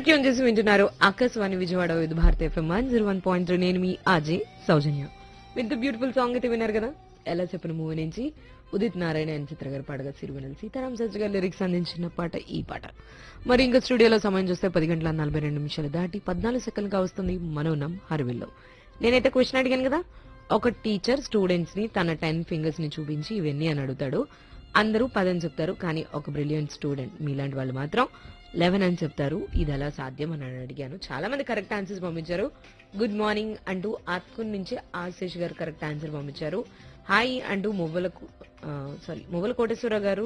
tune చేసి వింటున్నారు Akashvani Vijayawada with Bharati FM one zero one point three నేను మీ RJ Soujanya with beautiful song అయితే విన్నారు కదా ఎలా చెప్పిన మూవీ నుంచి ఉదిత్ నారాయణ అండ్ చిత్ర గారు పాడగా సిరివెనల్ సీతారాం సజ్జ గారు లిరిక్స్ అందించిన పాట ఈ పాట మరి ఇంకా స్టూడియోలో సమయం చూస్తే పది గంటల నలభై రెండు నిమిషాలు దాటి పద్నాలుగు సెకండ్గా వస్తుంది మనోనం హరివిల్లో నేనైతే క్వశ్చన్ అడిగాను కదా ఒక టీచర్ స్టూడెంట్స్ ని తన టెన్ ఫింగర్స్ ని చూపించి ఇవన్నీ అని అడుగుతాడు అందరూ పదని చెప్తారు కానీ ఒక బ్రిలియంట్ స్టూడెంట్ మీలాంటి వాళ్ళు మాత్రం లెవెన్ అని చెప్తారు ఇది ఎలా సాధ్యం అని అడిగాను చాలా మంది కరెక్ట్ ఆన్సర్స్ పంపించారు గుడ్ మార్నింగ్ అంటూ ఆత్కున్ నుంచి ఆశేష్ గారు కరెక్ట్ ఆన్సర్ పంపించారు హాయ్ అంటూ మువ్వల సారీ మువ్వల కోటేశ్వరరావు గారు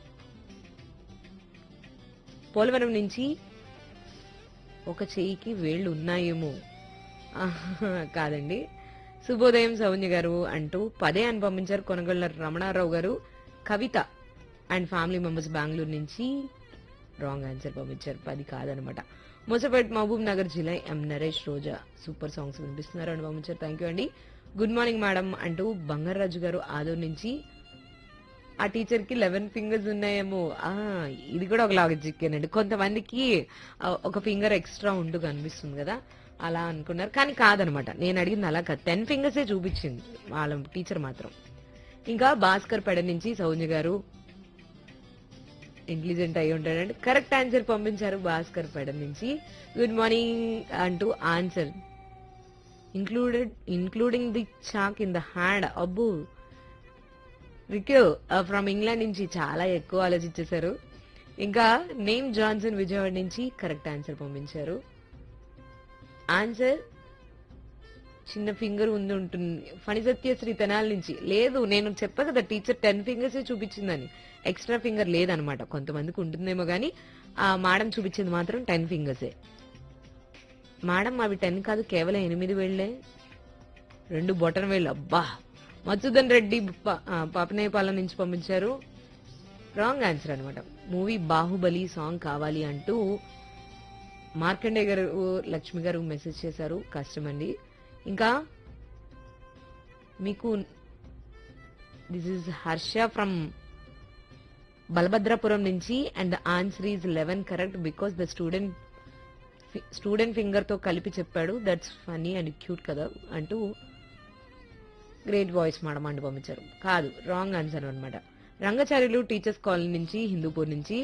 పోలవరం నుంచి ఒక చెయ్యికి వేళ్ళు ఉన్నాయేమో ఆహా, కాదండి శుభోదయం సౌన్య గారు అంటూ పదే అని పంపించారు కొనగళ్ళ రమణారావు గారు Kavitha and family members Bengaluru నుంచి రాంగ్ ఆన్సర్ పంపించారు పది కాదనమాట మొసపేట్ మహబూబ్ నగర్ జిల్లా M Naresh Roja super songs వినిపిస్తున్నారు అని పంపించారు థ్యాంక్ యూ అండి గుడ్ మార్నింగ్ మేడం అంటూ బంగారాజు గారు ఆదూర్ నుంచి ఆ టీచర్ కి లెవెన్ ఫింగర్స్ ఉన్నాయేమో ఆ ఇది కూడా ఒక లాజిక్ అండి కొంతమందికి ఆ, ఒక ఫింగర్ ఎక్స్ట్రా ఉంటూ కనిపిస్తుంది కదా అలా అనుకున్నారు కానీ కాదనమాట నేను అడిగింది అలా కాదు టెన్ ఫింగర్సే చూపించింది వాళ్ళ టీచర్ మాత్రం ఇంకా భాస్కర్ పెడ నుంచి సౌజన్య గారు ఇంటెలిజెంట్ అయి ఉంటాడండి కరెక్ట్ ఆన్సర్ పంపించారు భాస్కర్ పెడ నుంచి గుడ్ మార్నింగ్ అంటూ answer included including the chalk in the hand అబ్బు రిక్యూ ఫ్రమ్ ఇంగ్లాండ్ నుంచి చాలా ఎక్కువ ఆలోచించేశారు ఇంకా నేమ్ జాన్సన్ విజయవాడ నుంచి కరెక్ట్ ఆన్సర్ పంపించారు ఆన్సర్ చిన్న ఫింగర్ ఉంది ఉంటుంది ఫణి సత్యశ్రీ తెనాల నుంచి లేదు నేను చెప్పా కదా టీచర్ టెన్ ఫింగర్స్ చూపించిందని ఎక్స్ట్రా ఫింగర్ లేదనమాట కొంతమందికి ఉంటుందేమో కానీ ఆ మేడం చూపించింది మాత్రం టెన్ ఫింగర్సే మేడం అవి టెన్ కాదు కేవలం ఎనిమిది వేళ్లే రెండు బొటన్ వేళ్ళు అబ్బా మధుసూదన్ రెడ్డి ప- ఆ, పాపనేపాలెం నుంచి పంపించారు రాంగ్ ఆన్సర్ అనమాట మూవీ బాహుబలి సాంగ్ కావాలి అంటూ మార్కండే గారు లక్ష్మి గారు మెసేజ్ చేశారు కష్టం అండి ఇంకా మీకు this is Harsha from Balabhadrapuram నుంచి and the answer is eleven correct because the student student finger తో కలిపి చెప్పాడు దట్స్ ఫనీ అండ్ క్యూట్ కదా అంటూ గ్రేట్ వాయిస్ మేడం అంటూ పంపించారు కాదు రాంగ్ ఆన్సర్ అన్నమాట రంగచార్యులు టీచర్స్ కాలనీ నుంచి హిందూపూర్ నుంచి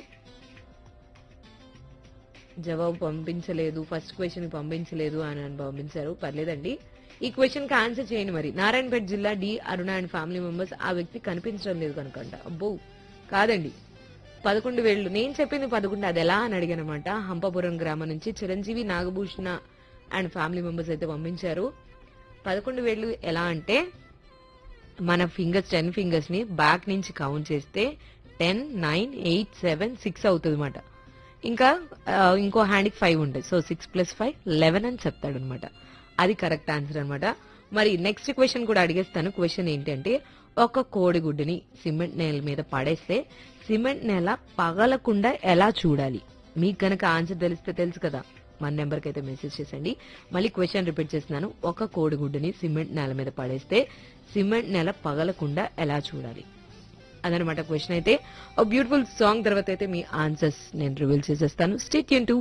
జవాబు పంపించలేదు ఫస్ట్ క్వశ్చన్ పంపించలేదు అని అని పంపించారు పర్లేదండి ఈ క్వశ్చన్ కి ఆన్సర్ చేయండి మరి నారాయణపేట జిల్లా D Aruna and family members ఆ వ్యక్తి కనిపించడం లేదు కనుకంట అబ్బో కాదండి పదకొండు వేళ్ళు నేను చెప్పింది పదకొండు అది ఎలా అని అడిగానమాట హంపాపురం గ్రామం నుంచి Chiranjeevi Nagabhushana and family members అయితే పంపించారు పదకొండు వేళ్ళు ఎలా అంటే మన ఫింగర్స్ టెన్ ఫింగర్స్ ని బ్యాక్ నుంచి కౌంట్ చేస్తే ten nine eight seven six అవుతుంది అనమాట ఇంకా ఆ, ఇంకో హ్యాండ్కి ఫైవ్ ఉంటుంది so six plus five eleven అని చెప్తాడు అనమాట అది కరెక్ట్ ఆన్సర్ అన్నమాట మరి నెక్స్ట్ క్వశ్చన్ కూడా అడిగేస్తాను క్వశ్చన్ ఏంటంటే ఒక కోడిగుడ్డుని సిమెంట్ నేల మీద పడేస్తే సిమెంట్ నేల పగలకుండా ఎలా చూడాలి మీకు గనక ఆన్సర్ తెలిస్తే తెలుసు కదా మన నెంబర్కి అయితే మెసేజ్ చేసండి మళ్ళీ క్వశ్చన్ రిపీట్ చేస్తున్నాను ఒక కోడిగుడ్డుని సిమెంట్ నేల మీద పడేస్తే సిమెంట్ నేల పగలకుండా ఎలా చూడాలి అదనమాట క్వశ్చన్ అయితే ఒక బ్యూటిఫుల్ సాంగ్ తర్వాత అయితే మీ ఆన్సర్స్ నేను రివీల్ చేసేస్తాను స్టేట్ యూన్ టు